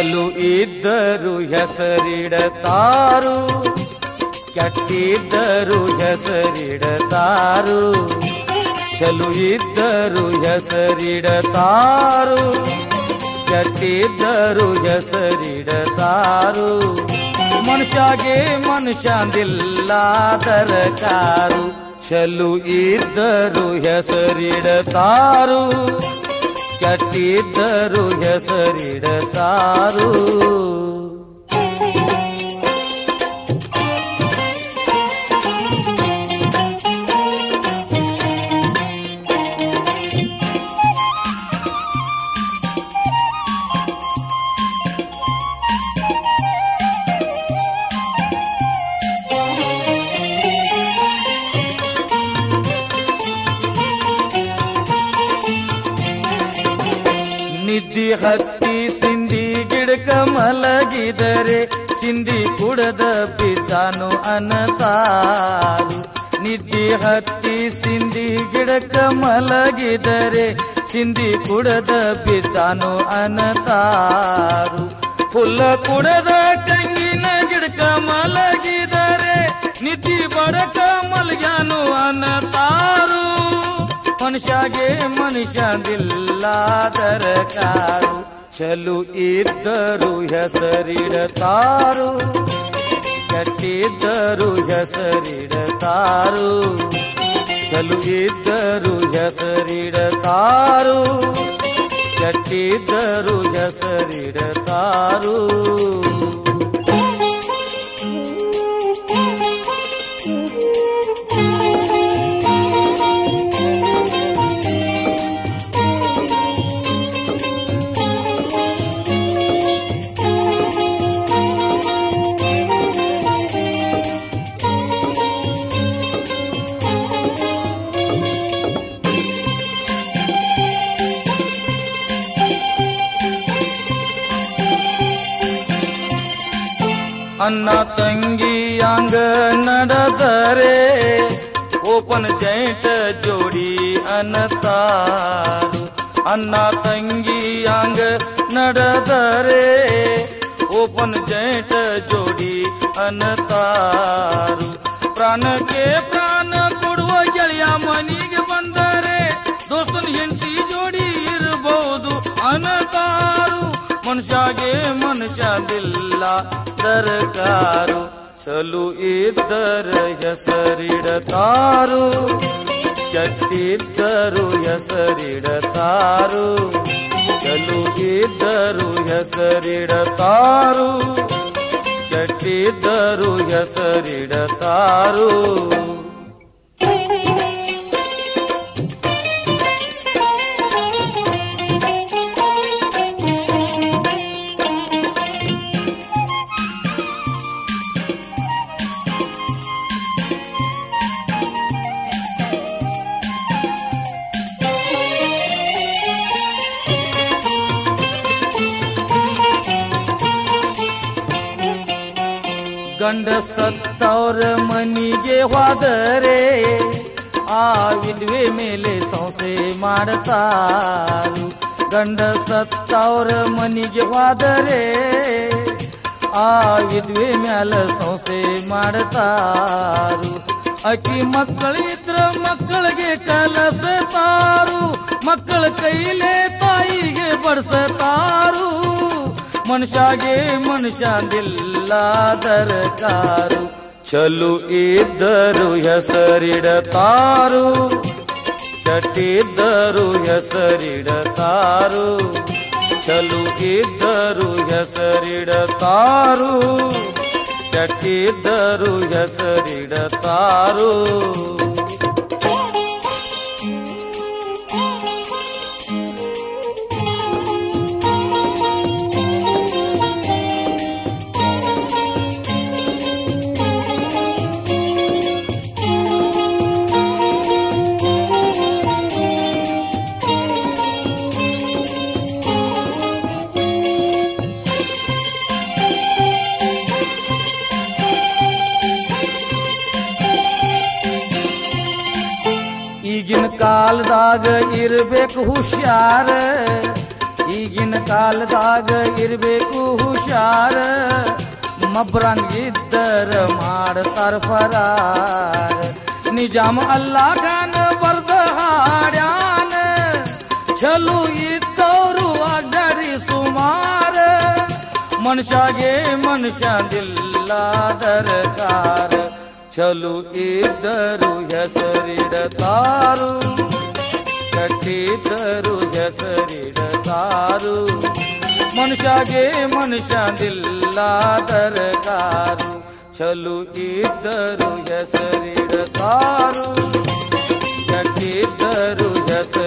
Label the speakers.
Speaker 1: ಚಲು ಇದ್ದರು ಹೆಸರಿಡತಾರು ಕೆಟ್ಟಿದ್ದರು ಹೆಸರಿಡತಾರು ಚಲು ಇದ್ದರು ಹೆಸರಿಡತಾರು ಕೆಟ್ಟಿದ್ದರು ಹೆಸರಿಡತಾರು ಮನುಷ್ಯಗೆ ಮನುಷ್ಯಂದಿಲ್ಲ ದರಕಾರು ಚಲು ಇದ್ದರು ಹೆಸರಿಡತಾರು ಕೆಟ್ಟಿದ್ದರು ಹೆಸರಿಡತಾರು ನಿದ್ದಿ ಹತ್ತಿ ಸಿಂಧಿ ಗಿಡಕ ಮಲಗಿದರೆ ಸಿಂಧಿ ಕುಡದ ಬಿದ್ದಾನು ಅನತಾರು ನಿದ್ದಿ ಹತ್ತಿ ಸಿಂಧಿ ಗಿಡಕ ಮಲಗಿದರೆ ಸಿಂಧಿ ಕುಡದ ಬಿದ್ದಾನು ಅನತಾರು ಫುಲ್ಲ ಕುಡದ ಟಂಗಿನ ಗಿಡಕ ಮಲಗಿದರೆ ನಿದ್ದಿ ಬಡಕ ಮಲಗ್ಯಾನು ಅನತಾರು ಮನುಷ್ಯಗೆ ಮನುಷ್ಯಂದಿಲ್ಲ ದರಕಾರು ಚಲು ಇದ್ದರು ಹೆಸರಿಡತಾರು ಕೆಟ್ಟಿದ್ದರು ಹೆಸರಿಡತಾರು ಚಲು ಇದ್ದರು ಹೆಸರಿಡತಾರು ಕೆಟ್ಟಿದ್ದರು ಹೆಸರಿಡತಾರು ಅನ್ನ ತಂಗಿಯಾಂಗ ನಡೆದರೆ ಓಪನ್ ಜೈಂಟ್ ಜೋಡಿ ಅನ್ನತಾರು ಅನ್ನ ತಂಗಿಯಾಂಗ ನಡೆದರೆ ಓಪನ್ ಜೈಂಟ್ ಜೋಡಿ ಅನ್ನತಾರು ಪ್ರಾಣಕ್ಕೆ ಪ್ರಾಣ ಕೊಡುವ ಗೆಳೆಯ ಮನೆಗೆ ಬಂದರೆ ದೋಸ್ತನ ಹೆಂಡತಿ ಜೋಡಿ ಇರಬಹುದು ಅನತಾರು ಮನುಷ್ಯಗೆ ಮನುಷ್ಯದಿಲ್ಲ ದರಕಾರು ಚಲು ಇದ್ದರ ಹೆಸರಿಡತಾರು ಕೆಟ್ಟಿದ್ದರು ಹೆಸರಿಡತಾರು ಚಲು ಇದ್ದರು ಹೆಸರಿಡತಾರು ಕೆಟ್ಟಿದ್ದರು ಹೆಸರಿಡತಾರು ಗಂಡ ಸತ್ತವ್ರ ಮನಿಗೆ ಹೋದರೆ ಆ ವಿದ್ವೆ ಮೇಲೆ ಸಂಸೆ ಮಾಡತಾರು ಗಂಡ ಸತ್ತವ್ರ ಮನಿಗೆ ಹೋದರೆ ಆ ವಿದ್ವೆ ಮ್ಯಾಲ ಸಂಸೆ ಮಾಡತಾರು ಅಕ್ಕಿ ಮಕ್ಕಳಿದ್ರ ಮಕ್ಕಳಿಗೆ ಕಲಸತಾರು ಮಕ್ಕಳ ಕೈಲೇ ತಾಯಿಗೆ ಬಡಿಸತಾರು ಮನುಷ್ಯಗೆ ಮನುಷ್ಯಂದಿಲ್ಲ ದರಕಾರು ಚಲು ಇದ್ದರು ಹೆಸರಿಡತಾರು ಕೆಟ್ಟಿದ್ದರು ಹೆಸರಿಡತಾರು ಚಲು ಇದ್ದರು ಹೆಸರಿಡತಾರು ಕೆಟ್ಟಿದ್ದರು ಹೆಸರಿಡತಾರು ಈಗಿನ ಕಾಲದಾಗ ಇರ್ಬೇಕು ಹುಷಾರ ಈಗಿನ ಕಾಲದಾಗ ಇರಬೇಕು ಹುಷಾರ ಮಬ್ರಂಗಿದ್ದರ ಮಾಡ್ತಾರ ಫರಾರ ನಿಜಾಮ ಅಲ್ಲಾ ಖಾನ್ ಬರ್ದ ಹಾಡ್ಯಾನ ಚಲು ಇದ್ದವರು ಅಗ್ಗರಿ ಸುಮಾರ ಮನುಷ್ಯಗೆ ಮನುಷ್ಯದಿಲ್ಲ ದರಕಾರ ಚಲು ಇದ್ದರು ಹೆಸರಿಡತಾರು ಕಟ್ಟಿದ್ದರು ಹೆಸರಿಡತಾರು ಮನುಷ್ಯಗೆ ಮನುಷ್ಯದಿಲ್ಲ ದರಕಾರು ಚಲು ಇದ್ದರು ಹೆಸರಿಡತಾರು ಕಟ್ಟಿದ್ದರು ಹೆಸರಿಡತಾರು